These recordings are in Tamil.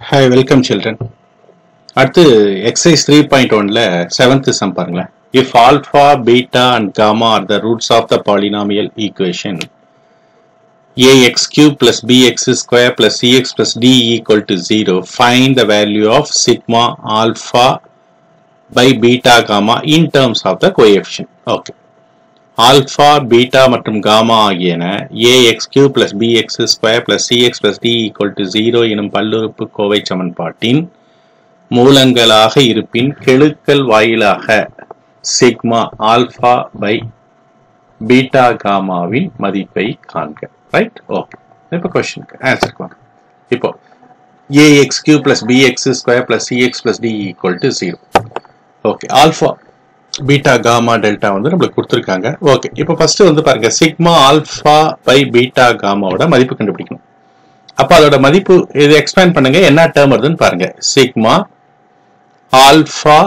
ஹாய் வெல்கம் சில்ட்ரன் அடுத்து எக்ஸசைஸ் த்ரீ பாயிண்ட் ஒன்ல செவன்த் சம் பாருங்களேன் if alpha beta and gamma are the roots of the polynomial equation ax cube plus bx square plus cx plus d equal to 0 find the value of sigma alpha by beta gamma in terms of the coefficient okay alpha beta மற்றும் காமா ஆகியன a x cube plus b x square plus c x plus d equal to zero எனும் பல்லுறுப்பு கோவை சமன்பாட்டின் மூலங்களாக இருப்பின் கெழுக்கள் வாயிலாக சிக்மா ஆல்ஃபா பை பீட்டா காமாவின் மதிப்பை காண்க ரைட் ஓகே இப்போ கொஸ்டினுக்கு ஆன்சருக்கு வாங்க இப்போ a x cube plus b x square plus c x plus d equal to zero okay alpha beta gamma delta வந்து நம்மளுக்கு கொடுத்துருக்காங்க ஓகே இப்போ ஃபர்ஸ்ட் வந்து பாருங்க சிக்மா ஆல்ஃபா பை பீட்டா காமாவோட மதிப்பு கண்டுபிடிக்கணும் அப்போ அதோட மதிப்பு இது எக்ஸ்பேண்ட் பண்ணுங்க என்ன டேர்ம் வருதுன்னு பாருங்க sigma alpha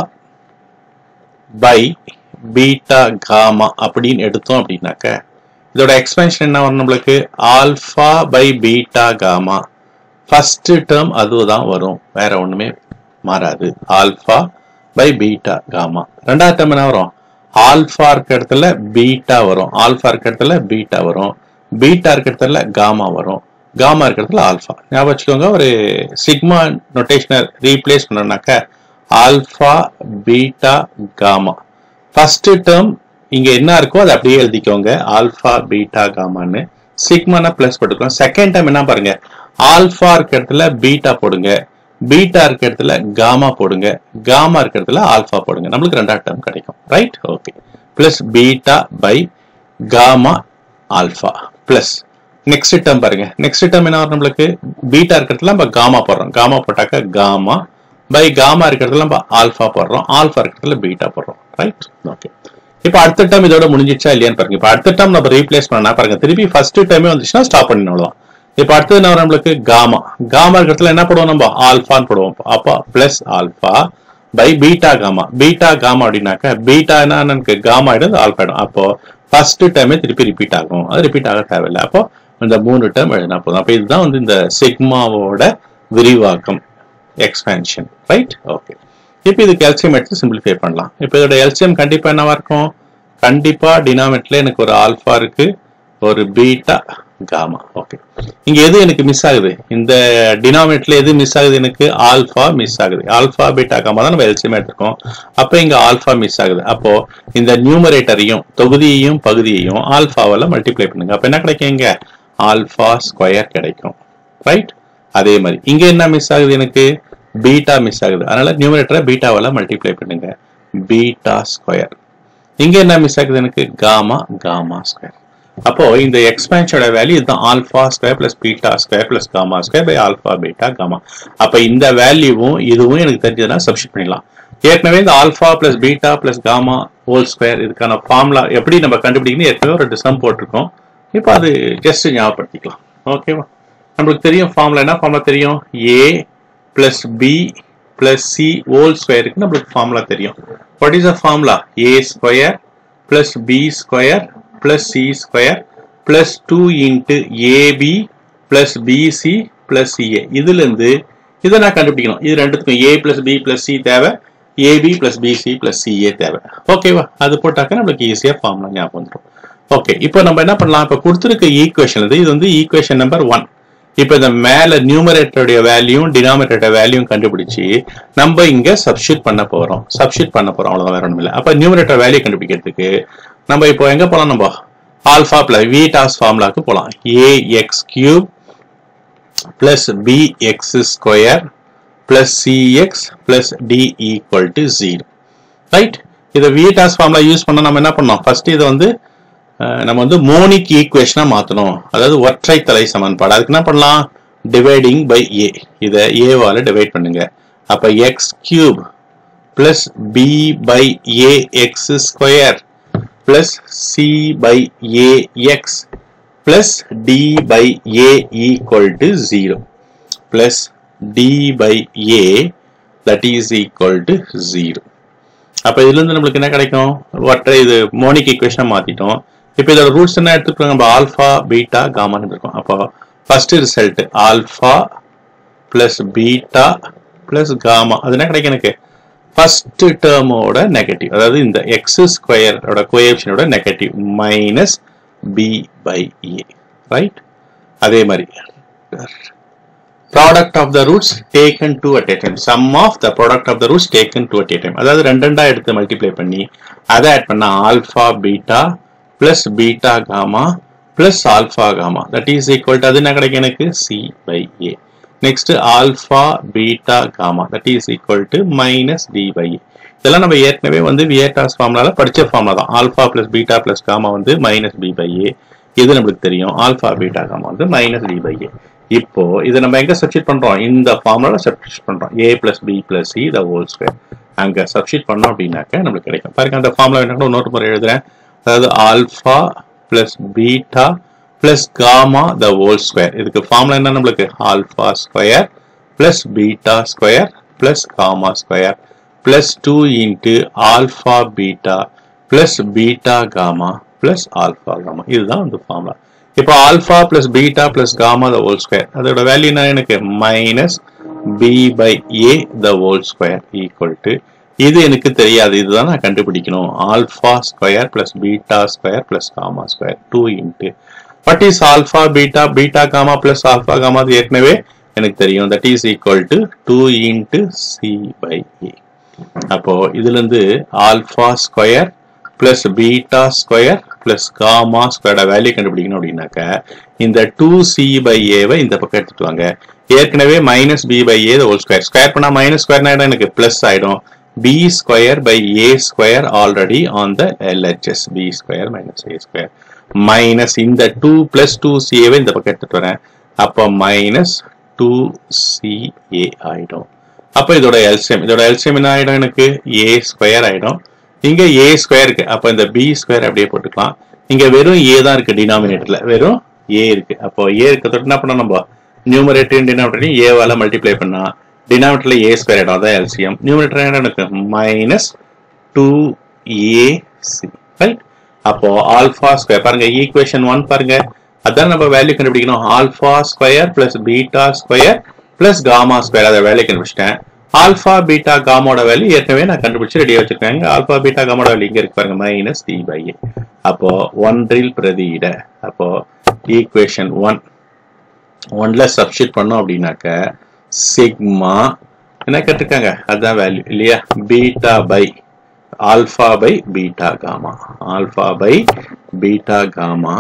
by beta gamma அப்படின்னு எடுத்தோம் அப்படின்னாக்க இதோட எக்ஸ்பென்ஷன் என்ன வரும் நம்மளுக்கு alpha by beta gamma first term அதுதான் வரும் வேற ஒண்ணுமே மாறாது ஆல்ஃபா பை பீட்டா காமா ரெண்டாவது டேர்ம் என்ன வரும் ஆல்ஃபா இருக்க இடத்துல பீட்டா வரும் ஆல்ஃபா இருக்க இடத்துல பீட்டா வரும் பீட்டா இருக்க இடத்துல காமா வரும் காமா இருக்க இடத்துல ஆல்ஃபா ஞாபகம் வச்சுக்கோங்க ஒரு சிக்மா நொட்டேஷனை ரீப்ளேஸ் பண்ணோம்னாக்க alpha beta gamma first term இங்க என்ன இருக்கோ அதை அப்படியே எழுதிக்கோங்க ஆல்ஃபா பீட்டா காமான்னு சிக்மானா பிளஸ் போட்டுக்கோங்க செகண்ட் டைம் என்ன பாருங்க ஆல்ஃபா இருக்க இடத்துல பீட்டா போடுங்க பீட்டா இருக்க இடத்துல காமா போடுங்க காமா இருக்க இடத்துல ஆல்ஃபா போடுங்க நம்மளுக்கு ரெண்டாவது டேர்ம் கிடைக்கும் right okay plus beta by gamma alpha plus next term பாருங்க நெக்ஸ்ட் டேர்ம் என்ன வரும் நம்மளுக்கு பீட்டா இருக்கிறதுல நம்ம காமா போடுறோம் காமா போட்டாக்க காமா பை காமா இருக்கிறதுல நம்ம ஆல்ஃபா போடுறோம் ஆல்ஃபா இருக்கிறதுல பீட்டா போடுறோம் ரைட் ஓகே இப்போ அடுத்த டேர்ம் இதோட முடிஞ்சிச்சா இல்லையான்னு பாருங்க இப்போ அடுத்த டேர்ம் நம்ம ரீப்ளேஸ் பண்ணா பாருங்க திருப்பி ஃபர்ஸ்ட் டைமே வந்துச்சுன்னா ஸ்டாப் பண்ணிடலாம் இப்போ அடுத்தது என்ன வரும் நம்மளுக்கு காமா காமா இருக்கிறதுல என்ன போடுவோம் நம்ம ஆல்ஃபான்னு போடுவோம் அப்போ plus alpha by beta gamma beta gamma அப்படின்னாக்க பீட்டா எனக்கு காமா ஆயிடும் ஆல்ஃபா ஆயிடும் அப்போ ஃபர்ஸ்ட் டைமே திருப்பி ரிப்பீட் ஆகும் அது ரிப்பீட் ஆக தேவையில்லை அப்போ இந்த மூணு டேர்ம் எழுதினா போதும் அப்போ இதுதான் வந்து இந்த சிக்மாவோட விரிவாக்கம் எக்ஸ்பேன்ஷன் ரைட் ஓகே இப்போ இதுக்கு எல்சிஎம் எடுத்து சிம்பிளிஃபை பண்ணலாம் இப்போ இதோட எல்சிஎம் கண்டிப்பா என்னவா இருக்கும் கண்டிப்பா டினாமினேட்ல எனக்கு ஒரு ஆல்ஃபா இருக்கு ஒரு பீட்டா காமா ஓகே இங்க எது எனக்கு மிஸ் ஆகுது இந்த டினாமினேட்ல எது மிஸ் ஆகுது எனக்கு ஆல்ஃபா மிஸ் ஆகுது ஆல்ஃபா பீட்டா காமா தான் நம்ம எல்சிஎம் எடுத்திருக்கோம் அப்போ இங்க ஆல்ஃபா மிஸ் ஆகுது அப்போ இந்த நியூமரேட்டரையும் தொகுதியையும் பகுதியையும் ஆல்ஃபாவால மல்டிப்ளை பண்ணுங்க அப்போ என்ன கிடைக்கும் இங்க ஆல்ஃபா ஸ்கொயர் கிடைக்கும் ரைட் அதே மாதிரி இங்க என்ன மிஸ் ஆகுது எனக்கு பீட்டா மிஸ் ஆகுது அதனால நியூமரேட்டரை பீட்டாவால மல்டிப்ளை பண்ணுங்க பீட்டா ஸ்கொயர் இங்க என்ன மிஸ் ஆகுது எனக்கு காமா காமா ஸ்கொயர் அப்போ இந்த எக்ஸ்பேன்ஷனோட வேல்யூ இதுதான் alpha square plus beta square plus gamma square by alpha beta gamma அப்ப இந்த வேல்யூவும் இதுவும் எனக்கு தெரிஞ்சதுன்னா சப்ஸ்டிட் பண்ணிடலாம் ஏற்கனவே இந்த alpha plus beta plus gamma whole square இதுக்கான ஃபார்முலா எப்படி நம்ம கண்டுபிடிக்கணும் ஏற்கனவே ஒரு சம் போட்டிருக்கோம் இப்போ அது ஜஸ்ட் ஞாபகப்படுத்திக்கலாம் ஓகேவா நம்மளுக்கு தெரியும் ஃபார்முலா என்ன ஃபார்முலா தெரியும் a plus b plus c whole ஸ்கொயருக்கு நம்மளுக்கு ஃபார்முலா தெரியும் what is a formula a square plus b square plus c square plus two into a b plus b c plus c a இதுல இருந்து இதை நான் கண்டுபிடிக்கணும் இது ரெண்டுத்துக்கும் a plus b plus c தேவை a b plus b c plus c a தேவை ஓகேவா அது போட்டாக்க நம்மளுக்கு ஈஸியா ஃபார்முலா ஞாபகம் வந்துடும் ஓகே இப்போ நம்ம என்ன பண்ணலாம் இப்போ கொடுத்துருக்க ஈக்குவேஷன் இது இது வந்து ஈக்குவேஷன் நம்பர் ஒன் இப்போ இந்த மேல நியூமரேட்டருடைய வேல்யூம் டினாமினேட்டருடைய வேல்யூம் கண்டுபிடிச்சு நம்ம இங்க சப்ஸ்டியூட் பண்ண போறோம் சப்ஸ்டியூட் பண்ண போறோம் அவ்வளவுதான் வேற ஒண்ணும் இல்லை அப்ப நியூமரேட்டர் வேல்யூ கண்டுபிடிக்கிறதுக்கு நம்ம இப்போ எங்க போலாம் நம்ம ஆல்பா பிளஸ் வி டாஸ் ஃபார்முலாக்கு போலாம் a x cube plus b x square plus c x plus d equal to zero right இதை வி டாஸ் ஃபார்முலா யூஸ் பண்ண நம்ம என்ன பண்ணோம் ஃபர்ஸ்ட் இதை வந்து நம்ம வந்து மோனிக் ஈக்குவேஷனா மாத்தணும் அதாவது ஒற்றை தலை சமன்பாடு அதுக்கு என்ன பண்ணலாம் டிவைடிங் பை ஏ இதை ஏவால டிவைட் பண்ணுங்க அப்ப x cube plus b by a x square plus c by a x plus d by a equal to zero plus d by a that is equal to zero அப்ப இதுல இருந்து நம்மளுக்கு என்ன கிடைக்கும் ஒற்றை இது மோனிக் ஈக்குவேஷனை மாத்திட்டோம் இப்போ இதோட ரூட்ஸ் என்ன எடுத்துக்கிறோம் நம்ம ஆல்ஃபா பீட்டா காமான்னு இருக்கும் அப்போ first result alpha plus beta plus gamma அது என்ன கிடைக்கும் எனக்கு ஃபர்ஸ்ட் டேர்மோட நெகட்டிவ் அதாவது இந்த எக்ஸ் ஸ்கொயரோட கோஎப்ஷனோட negative minus b by a right அதே மாதிரி product of the roots taken two at a time sum of the product of the roots taken two at a time அதாவது ரெண்டு ரெண்டா எடுத்து மல்டிப்ளை பண்ணி அதை ஆட் பண்ணா alpha beta plus beta gamma plus alpha gamma that is equal to அது என்ன கிடைக்கும் எனக்கு c by a next alpha beta gamma that is equal to minus d by a இதெல்லாம் நம்ம ஏற்கனவே வந்து வியேட்டாஸ் ஃபார்முலால படிச்ச ஃபார்முலா தான் alpha plus beta plus gamma வந்து மைனஸ் பி பை ஏ இது நம்மளுக்கு தெரியும் ஆல்ஃபா பீட்டா காமா வந்து மைனஸ் டி பை ஏ இப்போ இதை நம்ம எங்க சப்ஸ்டிட் பண்றோம் இந்த ஃபார்முலால சப்ஸ்டிட் பண்றோம் a plus b plus c the whole square அங்க சப்ஸ்டிட் பண்ணோம் அப்படின்னாக்க நம்மளுக்கு கிடைக்கும் பாருங்க அந்த ஃபார்முலா என்ன இன்னொரு முறை எழுதுறேன் அதாவது alpha plus beta plus gamma the whole square இதுக்கு ஃபார்முலா என்ன நம்மளுக்கு alpha square plus beta square plus gamma square plus two into alpha beta plus beta gamma plus alpha gamma இதுதான் அந்த ஃபார்முலா இப்போ alpha plus beta plus gamma the whole square அதோட வேல்யூ என்ன எனக்கு minus b by a the whole square equal to இது எனக்கு தெரியாது இதுதான் நான் கண்டுபிடிக்கணும் alpha square plus beta square plus gamma square two into what is alpha beta beta gamma plus alpha gamma அது ஏற்கனவே எனக்கு தெரியும் that is equal to two into c by a அப்போ இதுல இருந்து alpha square plus beta square plus gamma ஸ்கொயரோட வேல்யூ கண்டுபிடிக்கணும் அப்படின்னாக்க இந்த டூ சி பை ஏவை இந்த பக்கம் எடுத்துட்டு வாங்க ஏற்கனவே minus b by a whole square square பண்ணா மைனஸ் ஸ்கொயர் ஆயிடும் எனக்கு பிளஸ் ஆயிடும் b square by a square already on the LHS b square minus a square minus இந்த டூ பிளஸ் டூ சிஏவை இந்த பக்கம் எடுத்துட்டு வரேன் அப்போ மைனஸ் டூ சி ஏ ஆயிடும் அப்போ இதோட எல்சிஎம் இதோட எல்சிஎம் என்ன ஆயிடும் எனக்கு ஏ ஸ்கொயர் ஆயிடும் இங்க ஏ ஸ்கொயர் இருக்கு அப்போ இந்த பி ஸ்கொயர் அப்படியே போட்டுக்கலாம் இங்க வெறும் ஏ தான் இருக்கு டினாமினேட்டர்ல வெறும் ஏ இருக்கு அப்போ ஏ இருக்கிறதோட என்ன பண்ணோம் நம்ம நியூமரேட்டர் டினாமினேட்டரையும் ஏவால மல்டிப்ளை பண்ணா டினாமினேட்டர்ல ஏ ஸ்கொயர் ஆயிடும் அதான் எல்சிஎம் நியூமரேட்டர் என்ன எனக்கு minus two a c right அப்போ ஆல்பா ஸ்கொயர் பாருங்க ஈக்குவேஷன் ஒன் பாருங்க அதான் நம்ம வேல்யூ கண்டுபிடிக்கணும் alpha square plus beta square plus gamma square அதை வேல்யூ கண்டுபிடிச்சிட்டேன் ஆல்பா பீட்டா காமோட வேல்யூ ஏற்கனவே நான் கண்டுபிடிச்சு ரெடியா வச்சிருக்கேன் ஆல்பா பீட்டா காமோட வேல்யூ இங்க இருக்கு பாருங்க மைனஸ் டி பை ஏ அப்போ ஒன்றில் பிரதியிட அப்போ ஈக்குவேஷன் ஒன் ஒன்ல சப்ஸ்டிட் பண்ணோம் அப்படின்னாக்க சிக்மா என்ன கேட்டிருக்காங்க அதுதான் வேல்யூ இல்லையா beta by alpha by beta gamma alpha by beta gamma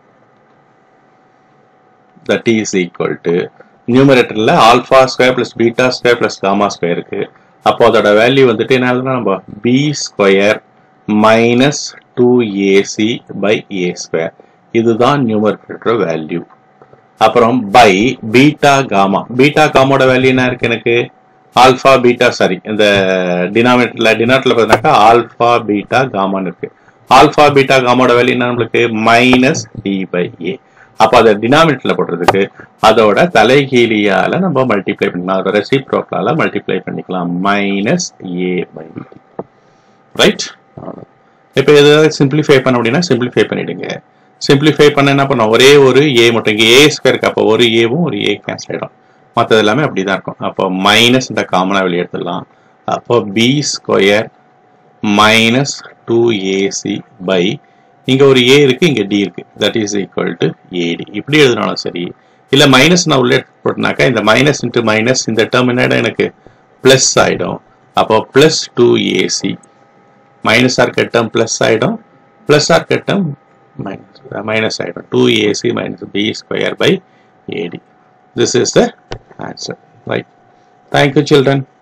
that is equal to நியூமரேட்டர்ல alpha square plus beta square plus gamma square இருக்கு அப்போ அதோட வேல்யூ வந்துட்டு என்ன எழுதுனா நம்ம b square minus two a c by a square இதுதான் நியூமரேட்டர் வேல்யூ அப்புறம் பை பீட்டா காமா பீட்டா காமோட வேல்யூ என்ன இருக்கு எனக்கு ஆல்பா பீட்டா சாரி இந்த டினாமினேட்டர்ல டினாமினேட்டர்ல பார்த்தீங்கன்னாக்கா ஆல்பா பீட்டா காமான்னு இருக்கு ஆல்பா பீட்டா காமோட வேல்யூ என்ன நம்மளுக்கு மைனஸ் டி பை ஏ அப்போ அதை டினாமினேட்டர்ல போடுறதுக்கு அதோட தலைகீழியால நம்ம மல்டிப்ளை பண்ணிக்கலாம் அதோட ரெசிப்ரோக்கலால மல்டிப்ளை பண்ணிக்கலாம் மைனஸ் ஏ பை ரைட் இப்போ எதாவது சிம்பிளிஃபை பண்ண அப்படின்னா சிம்பிளிஃபை பண்ணிடுங்க சிம்பிளிஃபை பண்ண என்ன பண்ணோம் ஒரே ஒரு ஏ மட்டும் இங்கே ஏ ஸ்கொயர் இருக்கு அப்போ ஒரு ஏவும் ஒரு ஏ கேன்சல் ஆகிடும் மற்றது எல்லாமே அப்படி தான் இருக்கும் அப்போ மைனஸ் இந்த காமனாக வெளியே எடுத்துடலாம் அப்போ b square minus two a c by இங்க ஒரு ஏ இருக்கு இங்க டி இருக்கு that is equal to a d இப்படி எழுதினாலும் சரி இல்ல மைனஸ் நான் உள்ளே போட்டனாக்கா இந்த மைனஸ் இன்ட்டு மைனஸ் இந்த டேர்ம் என்ன எனக்கு பிளஸ் ஆயிடும் அப்போ பிளஸ் டூ ஏசி மைனஸ் ஆர் கட்டம் பிளஸ் ஆயிடும் பிளஸ் ஆர் கட்டம் மைனஸ் மைனஸ் ஆயிடும் two a c minus b square by a d this is the answer right thank you children